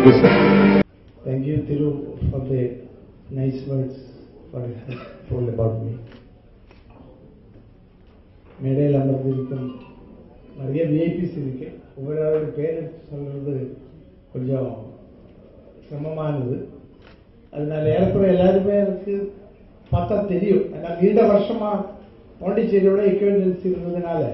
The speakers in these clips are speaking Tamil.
Thank you sir Thank you, Thiru, for the nice words for you have told about me. மேடையில் அமர்ந்திருக்கும் நிறைய விஐபிஸ் இருக்கு ஒவ்வொரு பேர் எடுத்து சொல்றது கொஞ்சம் சிரமமானது அதனால ஏறக்குறைய எல்லாருமே எனக்கு பார்த்தா தெரியும் ஏன்னா நீண்ட வருஷமா பாண்டிச்சேரியோட இக்குவெண்டன்ஸ் இருந்ததுனால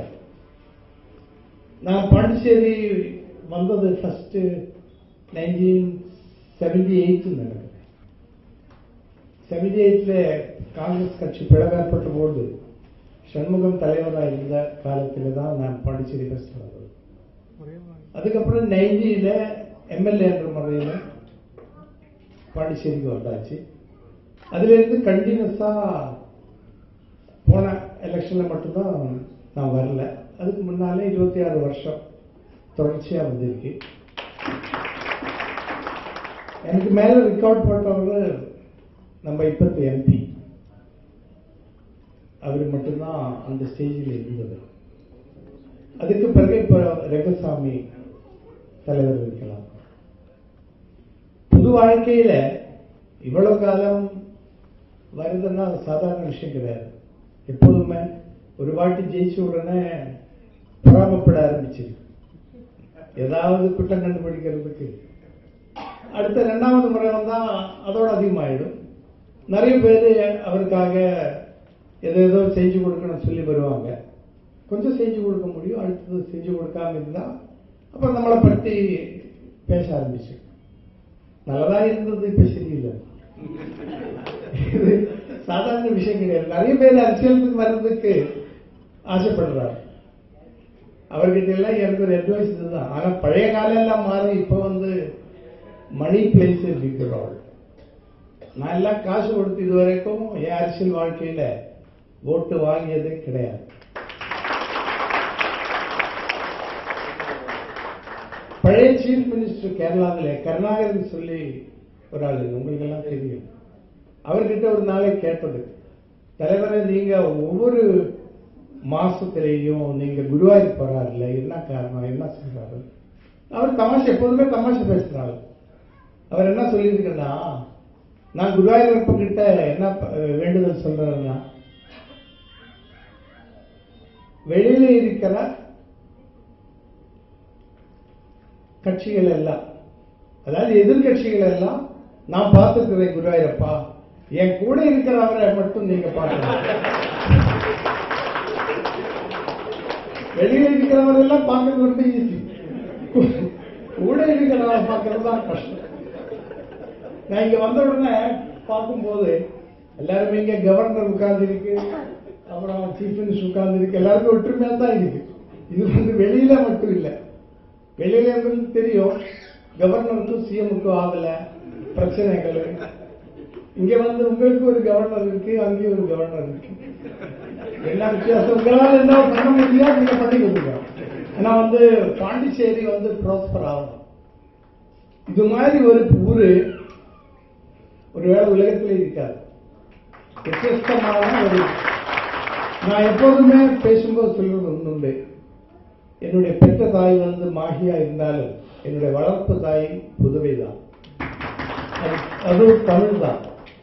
நான் பாண்டிச்சேரி வந்தது ஃபர்ஸ்ட் நைன்டீன் செவன்டி எயிட் நினைக்கிறேன் செவன்டி எயிட்ல காங்கிரஸ் கட்சி பிளவேற்பட்ட போது சண்முகம் தலைவராக இருந்த காலத்தில் தான் நான் பாண்டிச்சேரி ஃபர்ஸ்ட் வந்தது அதுக்கப்புறம் நைன்டியில எம்எல்ஏ என்ற முறையில் பாண்டிச்சேரிக்கு வந்தாச்சு அதுல இருந்து கண்டினியூஸா போன எலெக்ஷன்ல மட்டும்தான் நான் வரல அதுக்கு முன்னாலே இருபத்தி ஆறு வருஷம் தொடர்ச்சியா வந்திருக்கு எனக்கு மேல ரெக்கார்ட் போட்டவர் நம்ம இப்பத்து எம்பி அவர் மட்டும்தான் அந்த ஸ்டேஜில் இருந்தது அதுக்கு பிறகு இப்ப ரெங்கசாமி தலைவர் இருக்கலாம் புது வாழ்க்கையில இவ்வளவு காலம் வருதுன்னா அது சாதாரண விஷயம் கிடையாது எப்போதுமே ஒரு வாட்டி ஜெயிச்ச உடனே பொறாமப்பட ஆரம்பிச்சிருக்கு ஏதாவது குற்றம் கண்டுபிடிக்கிறதுக்கு அடுத்த ரெண்டாவது முறை வந்தா அதோட அதிகமாயிடும் நிறைய பேர் அவருக்காக எதோ ஏதோ செஞ்சு கொடுக்கணும்னு சொல்லி வருவாங்க கொஞ்சம் செஞ்சு கொடுக்க முடியும் அடுத்தது செஞ்சு கொடுக்காம இருந்தா அப்புறம் நம்மளை பற்றி பேச ஆரம்பிச்சு நல்லதா இருந்தது இப்ப சரியில்லை இது சாதாரண விஷயம் கிடையாது நிறைய பேர் அரசியலுக்கு வர்றதுக்கு ஆசைப்படுறாரு அவர்கிட்ட எல்லாம் எனக்கு ஒரு அட்வைஸ் இதுதான் ஆனா பழைய காலம் எல்லாம் மாறி இப்ப வந்து மணி பிளேஸ் இருக்கிறோம் நான் எல்லாம் காசு கொடுத்து இது வரைக்கும் என் அரசியல் வாழ்க்கையில ஓட்டு வாங்கியதே கிடையாது பழைய சீஃப் மினிஸ்டர் கேரளாவில் கருணாகரன் சொல்லி ஒரு ஆள் உங்களுக்கு எல்லாம் தெரியும் அவர்கிட்ட ஒரு நாளை கேட்டது தலைவரை நீங்க ஒவ்வொரு மாசத்திலேயும் நீங்க குருவாயூர் போறாருல என்ன காரணம் என்ன சொல்றாரு அவர் தமாஷை எப்போதுமே தமாஷை பேசுறாரு அவர் என்ன சொல்லியிருக்கேன்னா நான் குருவாயூரப்ப கிட்ட என்ன ப- வேண்டுதல் சொல்றாருன்னா வெளியில இருக்கிற கட்சிகள் எல்லாம் அதாவது எதிர்கட்சிகள் எல்லாம் நான் பார்த்துக்கிறேன் குருவாயூரப்பா என் கூட இருக்கிறவரை மட்டும் நீங்க பார்க்கணும் வெளியில இருக்கிறவரெல்லாம் பார்க்கறது ரொம்ப ஈஸி கூட இருக்கிறவரை பார்க்கறது தான் கஷ்டம் நான் இங்க வந்த உடனே பார்க்கும்போது எல்லாருமே இங்க கவர்னர் உட்கார்ந்து இருக்கு அப்புறம் சீஃப் மினிஸ்டர் உட்கார்ந்து இருக்கு எல்லாருக்கும் ஒற்றுமையா தான் இருக்கு இது வந்து வெளியில மட்டும் இல்ல வெளியில இருந்து தெரியும் கவர்னருக்கும் சிஎம்முக்கும் ஆகல பிரச்சனைகள் இங்க வந்து உங்களுக்கு ஒரு கவர்னர் இருக்கு அங்கேயும் ஒரு கவர்னர் இருக்கு என்ன வித்தியாசம் உங்களால என்ன பண்ண முடியாது நீங்க பண்ணி கொடுங்க ஆனா வந்து பாண்டிச்சேரி வந்து ப்ராஸ்பர் ஆகும் இது மாதிரி ஒரு ஊரு ஒருவேளை உலகத்திலே இருக்காது வித்தியஸ்தமான ஒரு நான் எப்போதுமே பேசும்போது சொல்றது ஒண்ணு உண்டு என்னுடைய பெற்ற தாய் வந்து மாகியா இருந்தாலும் என்னுடைய வளர்ப்பு தாய் புதுவை தான் அது- அது தமிழ் தான்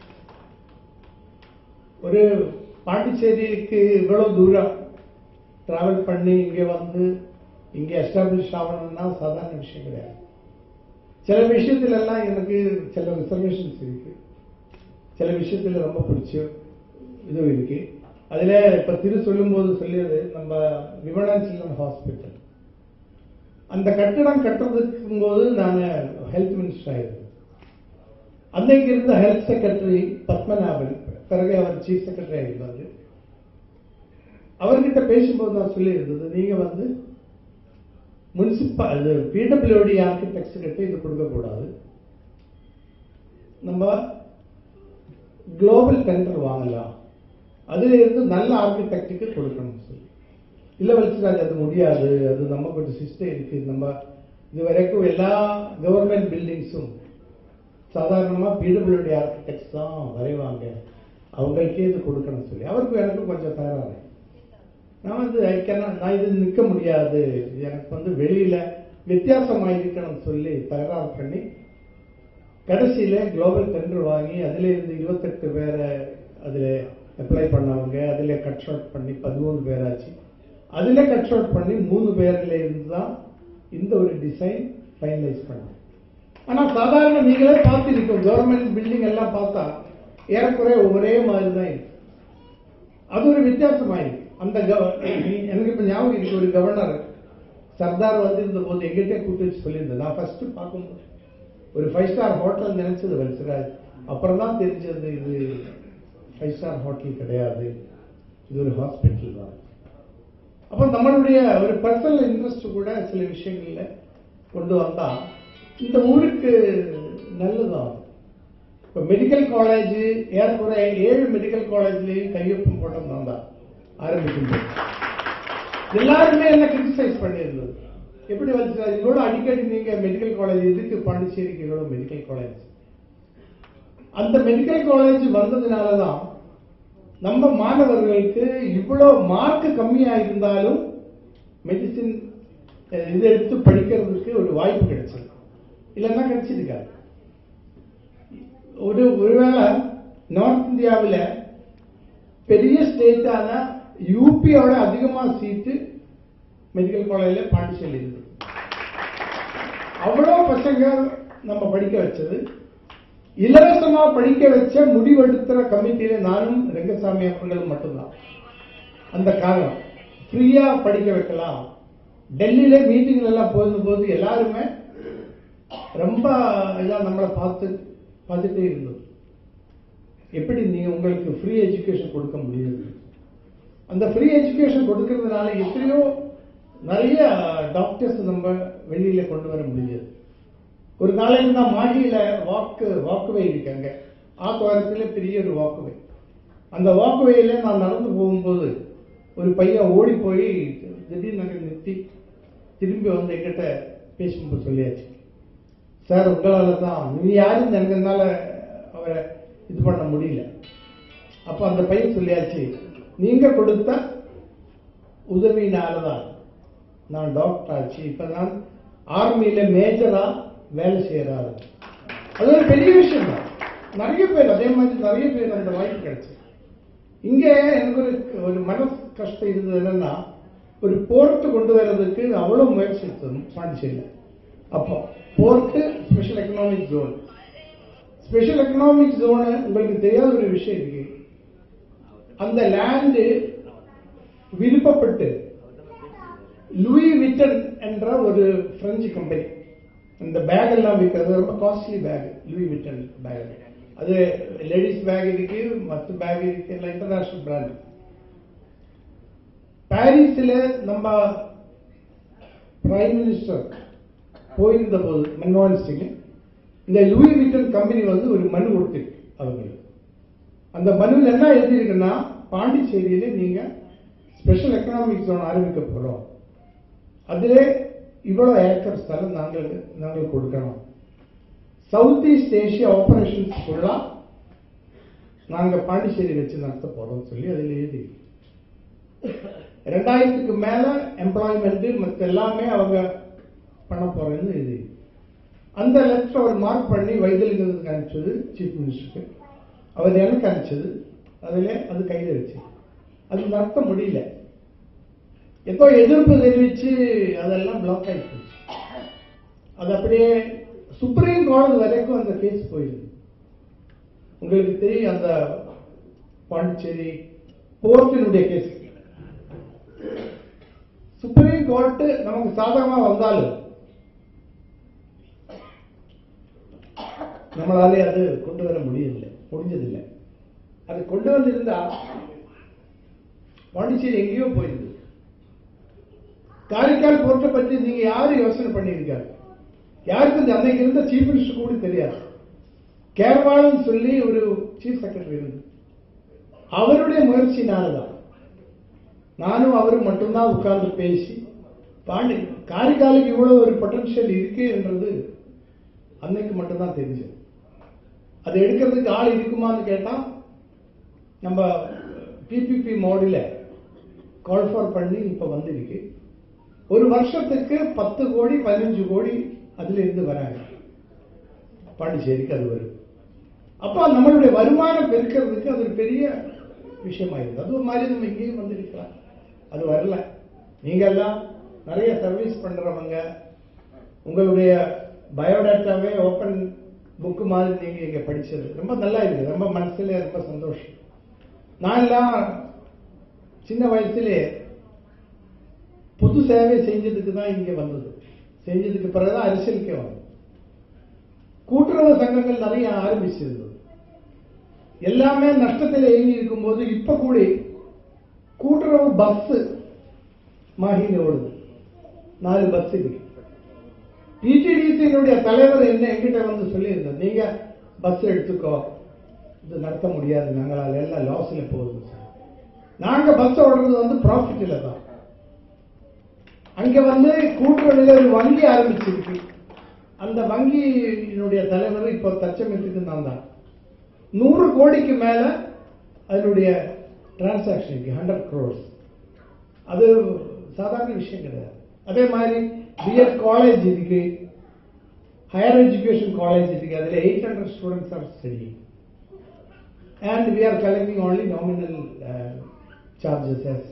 ஒரு பாண்டிச்சேரிக்கு இவ்வளவு தூரம் டிராவல் பண்ணி இங்க வந்து இங்க எஸ்டாப்ளிஷ் ஆகணும்னா சாதாரண விஷயம் கிடையாது சில விஷயத்துல எல்லாம் எனக்கு சில ரிசர்வேஷன்ஸ் இருக்கு சில விஷயத்துல ரொம்ப பிடிச்ச இதுவும் இருக்கு அதுல இப்ப திரு சொல்லும்போது சொல்லியது நம்ம விமனாச்சிலம் ஹாஸ்பிட்டல் அந்த கட்டிடம் கட்டுறதுக்கும் போது நான் ஹெல்த் மினிஸ்டர் ஆயிருந்தேன் அன்னைக்கு இருந்த ஹெல்த் செக்ரட்டரி பத்மநாபன் பிறகு அவர் சீஃப் செக்ரட்டரி இருந்தாரு அவர்கிட்ட பேசும்போது நான் சொல்லி இருந்தது நீங்க வந்து முனிசிபல் அது பிடபிள்யூடி ஆர்கிடெக்ட்ஸ் கிட்ட இது கொடுக்கக்கூடாது நம்ம குளோபல் டெண்டர் வாங்கலாம் அதுல இருந்து நல்ல ஆர்கிடெக்டுக்கு கொடுக்கணும் சொல்லி இல்ல வலிச்சுராஜ் அது முடியாது அது நம்ம கொஞ்சம் சிஸ்டம் இருக்கு நம்ம இது வரைக்கும் எல்லா கவர்மெண்ட் பில்டிங்ஸும் சாதாரணமா பிடபிள்யூடி ஆர்கிடெக்ட்ஸ் தான் வரைவாங்க அவங்களுக்கே இது கொடுக்கணும் சொல்லி அவருக்கும் எனக்கும் கொஞ்சம் தகராறு நான் வந்து I cannot- நான் இது நிற்க முடியாது இது எனக்கு வந்து வெளியில வித்தியாசமா இருக்கணும்னு சொல்லி தகராறு பண்ணி கடைசியில குளோபல் டெண்டர் வாங்கி அதுல இருந்து இருபத்தெட்டு பேரை அதுல அப்ளை பண்ணவங்க அதுல கட் ஷார்ட் பண்ணி பதிமூணு பேராச்சு அதுல கட் ஷார்ட் பண்ணி மூணு பேர்ல இருந்து தான் இந்த ஒரு டிசைன் ஃபைனலைஸ் பண்ணோம் ஆனா சாதாரண நீங்களே பார்த்திருக்கோம் கவர்மெண்ட் பில்டிங் எல்லாம் பார்த்தா ஏறக்குறைய ஒரே மாதிரி தான் இருக்கு அது ஒரு வித்தியாசமாயிருக்கு அந்த கவ- எனக்கு இப்ப ஞாபகம் இருக்கு ஒரு கவர்னர் சர்தார் வந்திருந்த போது எங்கிட்ட கூட்டு வச்சு சொல்லியிருந்தேன் நான் ஃபர்ஸ்ட் பார்க்கும்போது ஒரு ஃபைவ் ஸ்டார் ஹோட்டல் நினைச்சது வல்சராஜ் அப்புறம் தான் தெரிஞ்சது இது ஃபைவ் ஸ்டார் ஹோட்டல் கிடையாது இது ஒரு ஹாஸ்பிட்டல் தான் அப்போ நம்மளுடைய ஒரு பர்சனல் இன்ட்ரெஸ்ட் கூட சில விஷயங்கள்ல கொண்டு வந்தா இந்த ஊருக்கு நல்லதான் இப்போ மெடிக்கல் காலேஜ் ஏறக்குறைய ஏழு மெடிக்கல் காலேஜ்லேயும் கையொப்பம் போட்டோம் நான் தான் ஆரம்பிக்கும்போது எல்லாருமே என்ன கிரிட்டிசைஸ் பண்ணியிருந்தது எப்படி வந்து இவ்வளோ அடிக்கடி நீங்க மெடிக்கல் காலேஜ் எதுக்கு பாண்டிச்சேரிக்கு இவ்வளோ மெடிக்கல் காலேஜ் அந்த மெடிக்கல் காலேஜ் வந்ததுனால தான் நம்ம மாணவர்களுக்கு இவ்வளோ மார்க் கம்மியா இருந்தாலும் மெடிசின் இது எடுத்து படிக்கிறதுக்கு ஒரு வாய்ப்பு கிடைச்சது இல்லைன்னா கிடைச்சிருக்காது ஒரு ஒருவேளை நார்த் இந்தியாவில் பெரிய ஸ்டேட்டான யூபியோட அதிகமா சீட்டு மெடிக்கல் காலேஜில் பாண்டிச்சேரி இருக்கு அவ்வளோ பசங்க நம்ம படிக்க வச்சது இலவசமா படிக்க வச்ச முடிவெடுக்கிற கமிட்டியில நானும் ரெங்கசாமி அவர்களும் மட்டும்தான் அந்த காலம் ஃப்ரீயா படிக்க வைக்கலாம் டெல்லியில மீட்டிங்ல எல்லாம் போகும்போது எல்லாருமே ரொம்ப இதா நம்மளை பார்த்து பார்த்துட்டே இருந்தது எப்படி நீங்க உங்களுக்கு ஃப்ரீ எஜுகேஷன் கொடுக்க முடியுது அந்த ஃப்ரீ எஜுகேஷன் கொடுக்கறதுனால எத்தனையோ நிறைய டாக்டர்ஸ் நம்ம வெளியில கொண்டு வர முடியுது ஒரு நாளைக்கு நான் மாடியில வாக்கு வாக்குவே இருக்காங்க ஆத்தோரத்தில் பெரிய ஒரு வாக்குவே அந்த வாக்குவேல நான் நடந்து போகும்போது ஒரு பையன் ஓடி போய் திடீர்னு அங்கே நிறுத்தி திரும்பி வந்து என்கிட்ட பேசும்போது சொல்லியாச்சு சார் உங்களால தான் நீ யாரும் எனக்கு என்னால அவரை இது பண்ண முடியல அப்ப அந்த பையன் சொல்லியாச்சு நீங்க கொடுத்த உதவினால தான் நான் டாக்டர் ஆச்சு இப்ப நான் ஆர்மியில மேஜரா வேலை செய்யறாரு அது ஒரு பெரிய விஷயம் தான் நிறைய பேர் அதே மாதிரி நிறைய பேர் அந்த வாய்ப்பு கிடைச்சு இங்க எனக்கு ஒரு ஒரு மன கஷ்டம் இருந்தது என்னன்னா ஒரு போர்ட் கொண்டு வர்றதுக்கு அவ்வளவு முயற்சி எடுத்தது பாண்டிச்சேரியில அப்போ port special economic zone special economic zone உங்களுக்கு தெரியாத ஒரு விஷயம் இருக்கு அந்த லேண்டு விருப்பப்பட்டு லூயி விட்டன் என்ற ஒரு பிரெஞ்சு கம்பெனி இந்த பேக் எல்லாம் விற்கிறது ரொம்ப costly bag Louis Vuitton bag அது லேடிஸ் பேக் இருக்கு மற்ற பேக் இருக்கு எல்லாம் இன்டர்நேஷனல் பிராண்ட் பாரிஸ்ல நம்ம பிரைம் மினிஸ்டர் போயிருந்த போது மன்மோகன் சிங் இந்த லூயி விட்டன் கம்பெனி வந்து ஒரு மனு கொடுத்திருக்கு அவங்களுக்கு அந்த மனுவில் என்ன எழுதியிருக்குன்னா பாண்டிச்சேரியில நீங்க ஸ்பெஷல் எக்கனாமிக் ஜோன் ஆரம்பிக்க போறோம் அதிலே இவ்வளவு ஏக்கர் ஸ்தலம் நாங்கள் நாங்கள் கொடுக்கணும் சவுத் ஈஸ்ட் ஏஷியா ஆபரேஷன்ஸ் ஃபுல்லா நாங்க பாண்டிச்சேரி வச்சு நடத்த போறோம் சொல்லி அதில் எழுதி ரெண்டாயிரத்துக்கு மேல எம்ப்ளாய்மெண்ட் மற்ற எல்லாமே அவங்க பண்ண போறேன்னு எழுதி அந்த லெட்டர் அவர் மார்க் பண்ணி வைத்தியலிங்கத்துக்கு அனுப்பிச்சது சீஃப் மினிஸ்டருக்கு அவர் எனக்கு அனுப்பிச்சது அதில் அது கையில் வச்சு அது நடத்த முடியல எப்போ எதிர்ப்பு தெரிவிச்சு அதெல்லாம் பிளாக் ஆயிடுச்சு அது அப்படியே சுப்ரீம் கோர்ட் வரைக்கும் அந்த கேஸ் போயிடுது உங்களுக்கு தெரியும் அந்த பாண்டிச்சேரி போர்ட்டினுடைய கேஸ் சுப்ரீம் கோர்ட் நமக்கு சாதகமா வந்தாலும் நம்மளாலே அது கொண்டு வர முடியவில்லை முடிஞ்சதில்லை அது கொண்டு வந்திருந்தா பாண்டிச்சேரி எங்கேயோ போயிருது காரைக்கால் போர்ட்டை பற்றி நீங்க யாரு யோசனை பண்ணியிருக்காரு யாருக்கு இந்த அன்னைக்கு இருந்த சீஃப் மினிஸ்டர் கூட தெரியாது கேரவாலன் சொல்லி ஒரு சீஃப் செக்ரட்டரி இருந்து அவருடைய முயற்சினாலதான் நானும் அவரும் மட்டும்தான் உட்கார்ந்து பேசி பாண்டி காரைக்காலுக்கு இவ்வளவு ஒரு பொட்டன்ஷியல் இருக்கு என்றது அன்னைக்கு மட்டும்தான் தெரிஞ்சது அது எடுக்கிறதுக்கு ஆள் இருக்குமான்னு கேட்டா நம்ம பிபிபி மோடில கால் ஃபார் பண்ணி இப்ப வந்திருக்கு ஒரு வருஷத்துக்கு பத்து கோடி பதினஞ்சு கோடி அதுல இருந்து வராங்க பாண்டிச்சேரிக்கு அது வரும் அப்போ நம்மளுடைய வருமானம் பெருக்கிறதுக்கு அது ஒரு பெரிய விஷயமாயிருது அது ஒரு மாதிரி நம்ம இங்கேயும் வந்திருக்கலாம் அது வரல நீங்க எல்லாம் நிறைய சர்வீஸ் பண்றவங்க உங்களுடைய பயோடேட்டாவே ஓப்பன் புக் மாதிரி நீங்க இங்க படிச்சது ரொம்ப நல்லா இருக்குது ரொம்ப மனசுல ரொம்ப சந்தோஷம் நான் எல்லாம் சின்ன வயசுலே பொது சேவை செஞ்சதுக்கு தான் இங்க வந்தது செஞ்சதுக்கு பிறகுதான் அரசியலுக்கே வந்தது கூட்டுறவு சங்கங்கள் நிறைய ஆரம்பிச்சிருந்தது எல்லாமே நஷ்டத்தில் இயங்கி இருக்கும்போது இப்ப கூட கூட்டுறவு பஸ் மாஹில ஓடுது நாலு பஸ் இருக்கு டிடிடிசியினுடைய தலைவர் என்ன என்கிட்ட வந்து சொல்லியிருந்தார் நீங்க பஸ் எடுத்துக்கோ இது நடத்த முடியாது நாங்களால் எல்லாம் லாஸ்ல போகுது சார் நாங்க பஸ் ஓடுறது வந்து ப்ராஃபிட்ல தான் அங்க வந்து கூட்டுறவுல ஒரு வங்கி ஆரம்பிச்சிருக்கு அந்த வங்கியினுடைய தலைவர் இப்போ தச்சமயத்துக்கு நான் தான் நூறு கோடிக்கு மேல அதனுடைய டிரான்சாக்ஷன் ஹண்ட்ரட் crores அது சாதாரண விஷயம் கிடையாது அதே மாதிரி பிஎட் காலேஜ் இருக்கு ஹையர் எஜுகேஷன் காலேஜ் இருக்கு அதுல eight hundred students are study and we are collecting only nominal charges as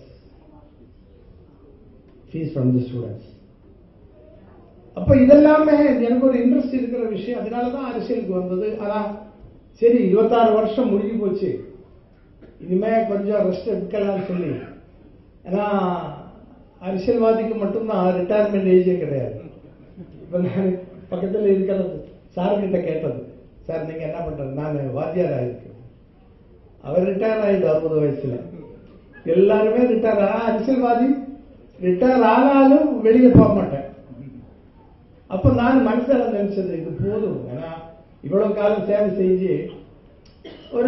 fees from the students அப்ப இதெல்லாமே எனக்கு ஒரு இன்ட்ரெஸ்ட் இருக்கிற விஷயம் அதனால தான் அரசியலுக்கு வந்தது ஆனா சரி இருபத்தாறு வருஷம் முடிஞ்சு போச்சு இனிமே கொஞ்சம் ரெஸ்ட் எடுக்கலாம்னு சொல்லி ஏன்னா அரசியல்வாதிக்கு மட்டும்தான் ரிட்டையர்மெண்ட் ஏஜே கிடையாது இப்ப நான் பக்கத்துல இருக்கிறது சார் கிட்ட கேட்டது சார் நீங்க என்ன பண்றது நான் வாத்தியார் ஆயிருக்கேன் அவர் ரிட்டையர் ஆயிடு அறுபது வயசுல எல்லாருமே ரிட்டையர் ஆனா அரசியல்வாதி ரிட்டையர் ஆனாலும் வெளியே போக மாட்டேன் அப்ப நான் மனசுல நினைச்சது இது போதும் ஏன்னா இவ்வளவு காலம் சேவை செஞ்சு ஒரு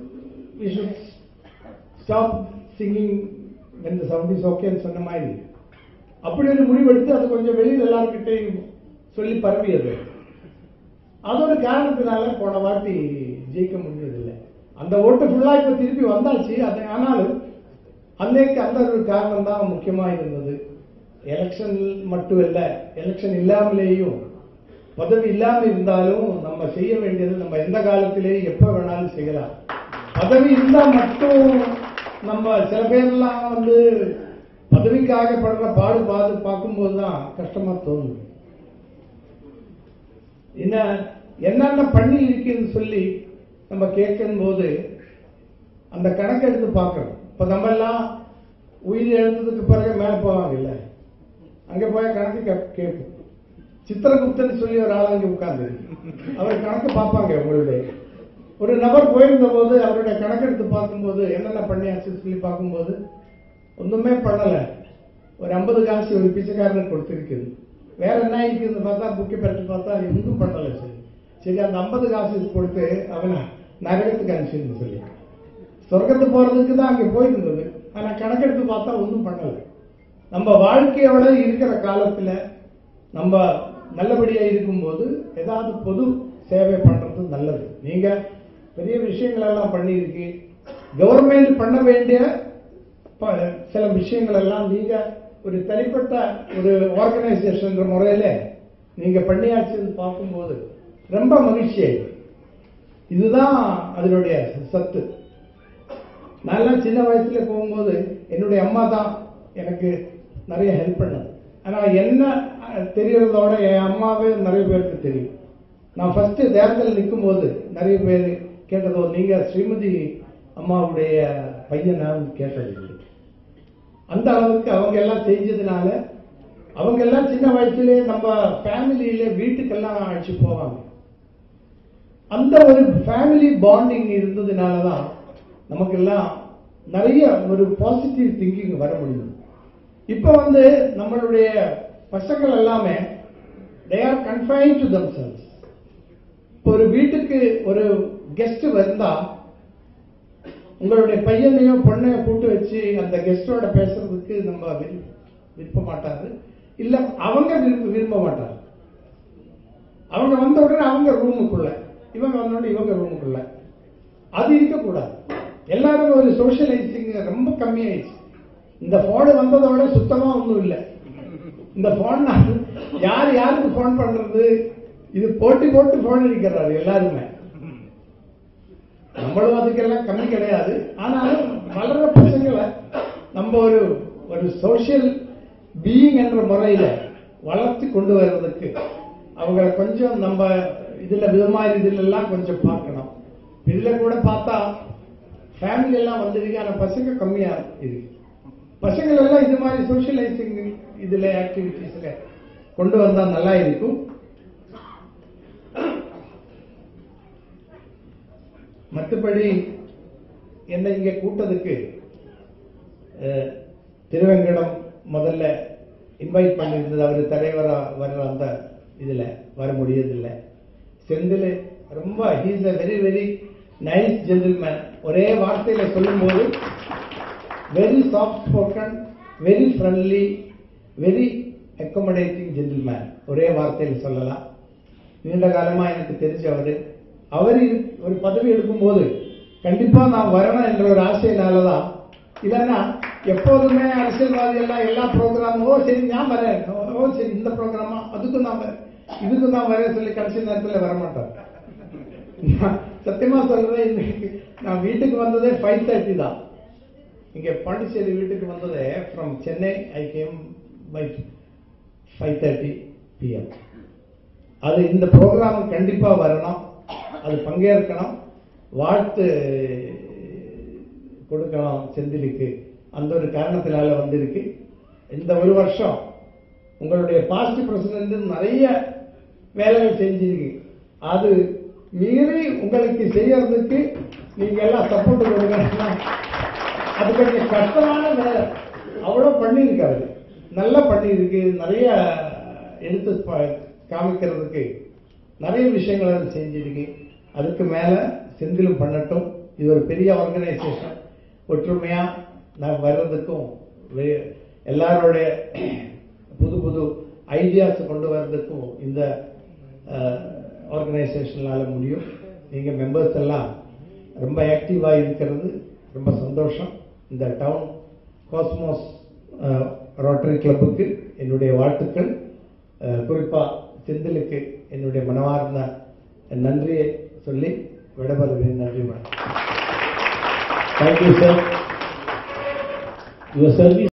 stop singing when the sound is okay ன்னு சொன்ன மாதிரி அப்படி ஒரு முடிவெடுத்து அது கொஞ்சம் வெளியில் எல்லாருக்கிட்டையும் சொல்லி பரவியது அதோட காரணத்தினால போன வாட்டி ஜெயிக்க முடிஞ்சதில்லை அந்த ஓட்டு ஃபுல்லா இப்ப திருப்பி வந்தாச்சு அது ஆனாலும் அன்னைக்கு அந்த ஒரு காரணம் தான் முக்கியமா இருந்தது எலெக்ஷன் மட்டும் இல்ல எலெக்ஷன் இல்லாமலேயும் பதவி இல்லாம இருந்தாலும் நம்ம செய்ய வேண்டியது நம்ம எந்த காலத்திலேயும் எப்ப வேணாலும் செய்யலாம் பதவி இருந்தா மட்டும் நம்ம சில பேர்லாம் வந்து பதவிக்காக படுற பாடு பார்த்து பார்க்கும்போது தான் கஷ்டமா தோணுது என்ன என்னென்ன பண்ணி இருக்குன்னு சொல்லி நம்ம கேட்கும் போது அந்த கணக்கு எடுத்து பார்க்கணும் இப்ப நம்ம எல்லாம் உயிர் எழுந்ததுக்கு பிறகு மேல போவாங்க இல்ல அங்க போய் கணக்கு கே- கேட்போம் சித்திரகுப்தன் சொல்லி ஒரு ஆள் அங்க உட்கார்ந்து அவர் கணக்கு பார்ப்பாங்க உங்களுடைய ஒரு நபர் போயிருந்த போது அவருடைய கணக்கெடுத்து பார்க்கும்போது என்னென்ன பண்ணியாச்சுன்னு சொல்லி பார்க்கும்போது ஒண்ணுமே பண்ணல ஒரு ஐம்பது காசு ஒரு பிச்சைக்காரனுக்கு கொடுத்துருக்குது வேற என்ன இருக்குன்னு பார்த்தா புக்கை பற்றி பார்த்தா அது ஒன்றும் பண்ணல சரி சரி அந்த ஐம்பது காசு கொடுத்து அவனை நரகத்துக்கு அனுப்பிச்சிருந்து சொல்லி சொர்க்கத்துக்கு போறதுக்கு தான் அங்க போயிருந்தது ஆனா கணக்கெடுத்து பார்த்தா ஒன்றும் பண்ணல நம்ம வாழ்க்கையோட இருக்கிற காலத்துல நம்ம நல்லபடியா இருக்கும்போது ஏதாவது பொது சேவை பண்றது நல்லது நீங்க பெரிய விஷயங்கள் எல்லாம் பண்ணியிருக்கு கவர்மெண்ட் பண்ண வேண்டிய ப- சில விஷயங்கள் எல்லாம் நீங்க ஒரு தனிப்பட்ட ஒரு ஆர்கனைசேஷன் முறையில நீங்க பண்ணியாச்சுன்னு பார்க்கும்போது ரொம்ப மகிழ்ச்சி ஆயிடுது இதுதான் அதனுடைய சத்து நான்லாம் சின்ன வயசுல போகும்போது என்னுடைய அம்மா தான் எனக்கு நிறைய ஹெல்ப் பண்ணது ஆனா என்ன அஹ், தெரியறதோட என் அம்மாவே நிறைய பேருக்கு தெரியும் நான் ஃபர்ஸ்ட் தேர்தல் நிற்கும் போது நிறைய பேர் கேட்டதோ நீங்க ஸ்ரீமதி அம்மாவுடைய பையனான்னு கேட்டது இல்லை. அந்த அளவுக்கு அவங்க எல்லாம் செஞ்சதுனால அவங்க எல்லாம் சின்ன வயசுலயே நம்ம ஃபேமிலியில வீட்டுக்கெல்லாம் அழைச்சு போவாங்க அந்த ஒரு ஃபேமிலி பாண்டிங் இருந்ததுனால தான் நமக்கெல்லாம் நிறைய ஒரு பாசிட்டிவ் திங்கிங் வர முடியும் இப்போ வந்து நம்மளுடைய பசங்கள் எல்லாமே they are confine to themselves இப்போ ஒரு வீட்டுக்கு ஒரு கெஸ்ட் வந்தா உங்களுடைய பையனையோ பொண்ணையோ கூட்டு வச்சு அந்த கெஸ்டோட பேசுறதுக்கு நம்ம விரும்ப விரும்ப மாட்டாரு இல்ல அவங்க விரும்ப விரும்ப மாட்டாங்க அவங்க வந்த உடனே அவங்க ரூமுக்குள்ள இவங்க வந்த உடனே இவங்க ரூமுக்குள்ள அது இருக்கக்கூடாது எல்லாரும் ஒரு சோஷியலைசிங் ரொம்ப கம்மியாயிடுச்சு இந்த போன் வந்ததோட சுத்தமா ஒண்ணும் இல்லை இந்த போன் யார் யாருக்கு போன் பண்றது இது போட்டி போட்டு போன் அடிக்கிறாரு எல்லாருமே நம்மளும் அதுக்கெல்லாம் கம்மி கிடையாது ஆனாலும் வளர்ற பசங்களை நம்ம ஒரு ஒரு சோஷியல் பீயிங் என்ற முறையில வளர்த்து கொண்டு வர்றதுக்கு அவங்கள கொஞ்சம் நம்ம இதுல விதமா இதுல எல்லாம் கொஞ்சம் பார்க்கணும் இதுல கூட பார்த்தா ஃபேமிலி எல்லாம் வந்திருக்கு ஆனா பசங்க கம்மியா இருக்கு பசங்கள் எல்லாம் இது மாதிரி சோஷியலைசிங் இதுல ஆக்டிவிட்டிஸ்ல கொண்டு வந்தா நல்லா இருக்கும் மற்றபடி என்ன இங்க கூட்டத்துக்கு அஹ், திருவேங்கடம் முதல்ல இன்வைட் பண்ணியிருந்தது அவர் தலைவரா வர்ற அந்த இதுல வர முடியதில்லை செந்தில் ரொம்ப he's a very very nice gentleman ஒரே வார்த்தையில சொல்லும்போது very soft spoken very friendly very accommodating gentleman ஒரே வார்த்தையில் சொல்லலாம் நீண்ட காலமா எனக்கு தெரிஞ்சவர் அவர் இரு- ஒரு பதவி எடுக்கும்போது கண்டிப்பா நான் வரணும் என்ற ஒரு ஆசையினாலதான் இல்லைன்னா எப்போதுமே அரசியல்வாதி எல்லாம் எல்லா ப்ரோக்ராமும் ஓ சரி நான் வரேன் ஓ, ஓ சரி இந்த ப்ரோக்ராமா அதுக்கும் நான் வரேன் இதுக்கும் நான் வரேன் சொல்லி கடைசி நேரத்தில் வரமாட்டேன் நான் சத்தியமா சொல்றேன் இன்னைக்கு நான் வீட்டுக்கு வந்ததே ஃபைவ் தேர்ட்டி தான் இங்க பாண்டிச்சேரி வீட்டுக்கு வந்ததே from Chennai I came by five thirty P M அது இந்த ப்ரோக்ராம் கண்டிப்பா வரணும் அது பங்கேற்கணும் வாழ்த்து கொடுக்கணும் செந்திலுக்கு அந்த ஒரு காரணத்தினால வந்திருக்கு இந்த ஒரு வருஷம் உங்களுடைய பாஸ்ட் பிரசிடென்ட் நிறைய வேலைகள் செஞ்சிருக்கு அது மீறி உங்களுக்கு செய்யறதுக்கு நீங்க எல்லாம் சப்போர்ட் கொடுக்கணும்னா அது கொஞ்சம் கஷ்டமான வேலை அவ்வளோ பண்ணியிருக்காரு நல்லா பண்ணியிருக்கு நிறைய எடுத்து ப- காமிக்கிறதுக்கு நிறைய விஷயங்கள் அது செஞ்சிருக்கு அதுக்கு மேல செந்திலும் பண்ணட்டும் இது ஒரு பெரிய ஆர்கனைசேஷன் ஒற்றுமையா நான் வர்றதுக்கும் வே- எல்லாருடைய புது புது ஐடியாஸ் கொண்டு வர்றதுக்கும் இந்த ஆர்கனைசேஷனால முடியும் நீங்க மெம்பர்ஸ் எல்லாம் ரொம்ப ஆக்டிவா இருக்கிறது ரொம்ப சந்தோஷம் இந்த டவுன் காஸ்மோஸ் ரோட்டரி கிளப்புக்கு என்னுடைய வாழ்த்துக்கள் அஹ், குறிப்பா செந்திலுக்கு என்னுடைய மனமார்ந்த நன்றியை சொல்லி விடைபெறுகிறேன் நன்றி வணக்கம் Thank you, sir. Your service